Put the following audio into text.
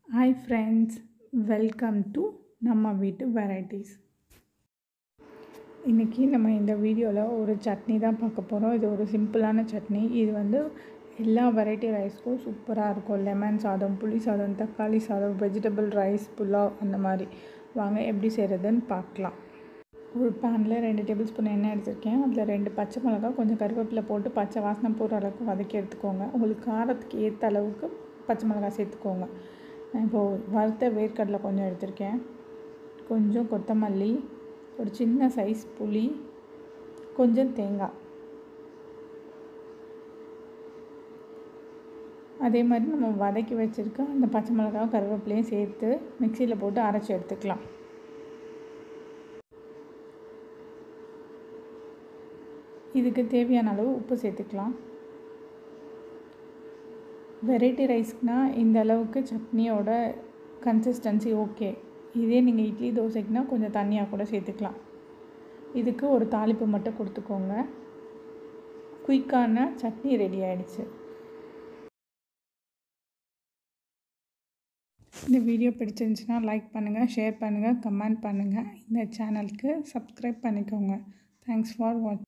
hi friends welcome to நம்ம வீட்டு varieties இன்றைக்கி நம்ம இந்த வீடியோவில் ஒரு சட்னி தான் பார்க்க போகிறோம் இது ஒரு சிம்பிளான சட்னி இது வந்து எல்லா வெரைட்டி ரைஸ்க்கும் சூப்பராக இருக்கும் லெமன் சாதம் புளி சாதம் தக்காளி சாதம் வெஜிடபிள் ரைஸ் புலாவ் அந்த மாதிரி வாங்க எப்படி செய்கிறதுன்னு பார்க்கலாம் ஒரு பேனில் ரெண்டு டேபிள் ஸ்பூன் எண்ணெய் எடுத்திருக்கேன் அதில் ரெண்டு பச்சை மிளகா கொஞ்சம் கருவேப்பிலை போட்டு பச்சை வாசனை போகிற அளவுக்கு வதக்கி எடுத்துக்கோங்க உங்களுக்கு காரத்துக்கு ஏற்ற அளவுக்கு பச்சை மிளகா சேர்த்துக்கோங்க நான் இப்போது வறுத்த வேர்க்கடலை கொஞ்சம் எடுத்திருக்கேன் கொஞ்சம் கொத்தமல்லி ஒரு சின்ன சைஸ் புளி கொஞ்சம் தேங்காய் அதே மாதிரி நம்ம வதக்கி வச்சுருக்க அந்த பச்சை மிளகாவும் கருவேப்பிலையும் சேர்த்து மிக்சியில் போட்டு அரைச்சி எடுத்துக்கலாம் இதுக்கு தேவையான அளவு உப்பு சேர்த்துக்கலாம் வெரைட்டி ரைஸ்க்குனால் இந்த அளவுக்கு சட்னியோட கன்சிஸ்டன்சி ஓகே இதே நீங்கள் இட்லி தோசைக்குனா கொஞ்சம் தண்ணியாக கூட சேர்த்துக்கலாம் இதுக்கு ஒரு தாளிப்பு மட்டும் கொடுத்துக்கோங்க குயிக்கான சட்னி ரெடி ஆகிடுச்சு இந்த வீடியோ பிடிச்சிருந்துச்சுன்னா லைக் பண்ணுங்கள் ஷேர் பண்ணுங்கள் கமெண்ட் பண்ணுங்கள் இந்த சேனலுக்கு சப்ஸ்கிரைப் பண்ணிக்கோங்க தேங்க்ஸ் ஃபார் வாட்ச்